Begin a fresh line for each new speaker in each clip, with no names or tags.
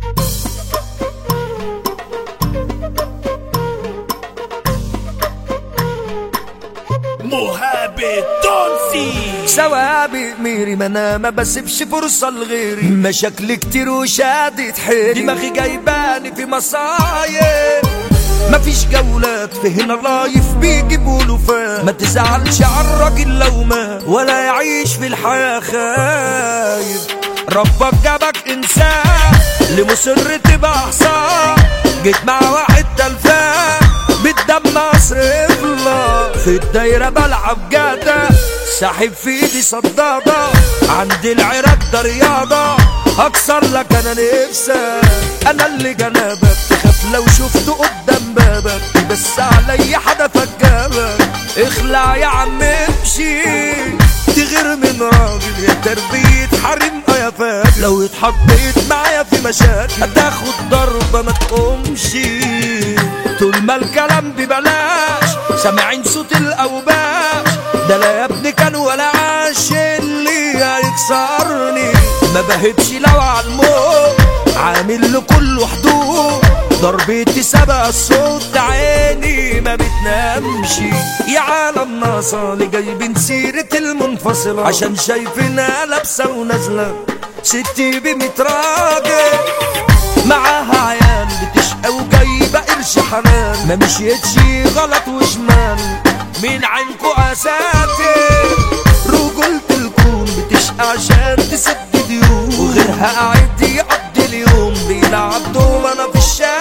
مهاب تونسي
سوابق ميري ما انا ما بسيبش فرصة لغيري مشاكل كتير وشادت حيلي دماغي جايباني في مصايب مفيش جولات في هنا لايف بيجيبوا له فات ما تزعلش عالراجل لو مات ولا يعيش في الحياة خايف ربك جابك انسان لمصر تبقى حصان جيت مع واحد تلفان بالدم اصرف الله في الدايرة بلعب جادة ساحب في ايدي صدادة عندي العراق ده رياضة هكسر لك انا نفسك انا اللي جنابك تخاف لو شفته قدام بابك بس علي حدفك جابك اخلع يا عم امشي تغير من راجل يا تربية حريم يا فاجر لو اتحطيت معايا في مشاكل هتاخد ضربة ما تقومش طول ما الكلام ببلاش سامعين صوت الاوباش ده لا يا ابني كان ولا عاش اللي هيكسرني ما بهدش لو على الموت عامل له كله حدود ضربتي سبق الصوت عيني ما بتنامش يا عالم ناصالي جايبين سيرة المنفصلة عشان شايفينها لابسة ونازلة ستي بميت راجل معاها عيال بتشقى وجايبة قرش حلال ما مشيتش غلط وشمال مين عينكو اساتر رجولة الكون بتشقى عشان تسد ديون وغيرها قاعد يقضي اليوم بيلعب دومنا في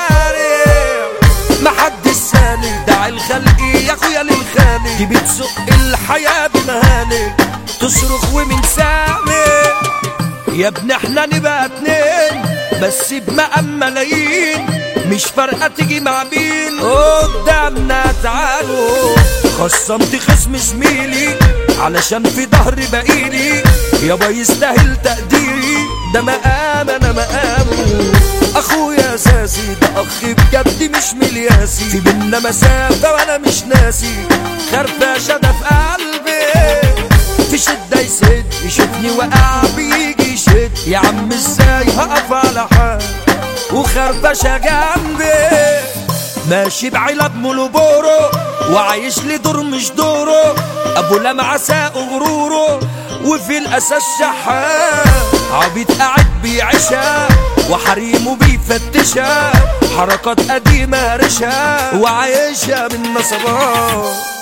الشارع محدش سالي داعي الخلق يا اخويا للخالق دي بتسق الحياة بمهانك تصرخ ومن سامك يا ابن احنا نبقى اتنين بس بمقام ملايين مش فارقة تيجي مع مين قدامنا تعالوا خصمت خصم زميلي علشان في ظهري بقيلي يابا يستاهل تقديري ده مقام انا مقامه اخويا اساسي ده اخ بجد مش ملياسي في بينا مسافة وانا مش ناسي خرفاشة ده في قلبي في شدة يسد يشوفني وقع بيجي يشد يا عم ازاي هقف على حال وخربشة جنبي ماشي بعلب مولوبورو وعايش لي دور مش دوره ابو لمعة ساق غروره وفي الاساس شحات عبيط قاعد بيعيشها وحريمه بيفتشها حركات قديمة رشها وعايشها من نصبات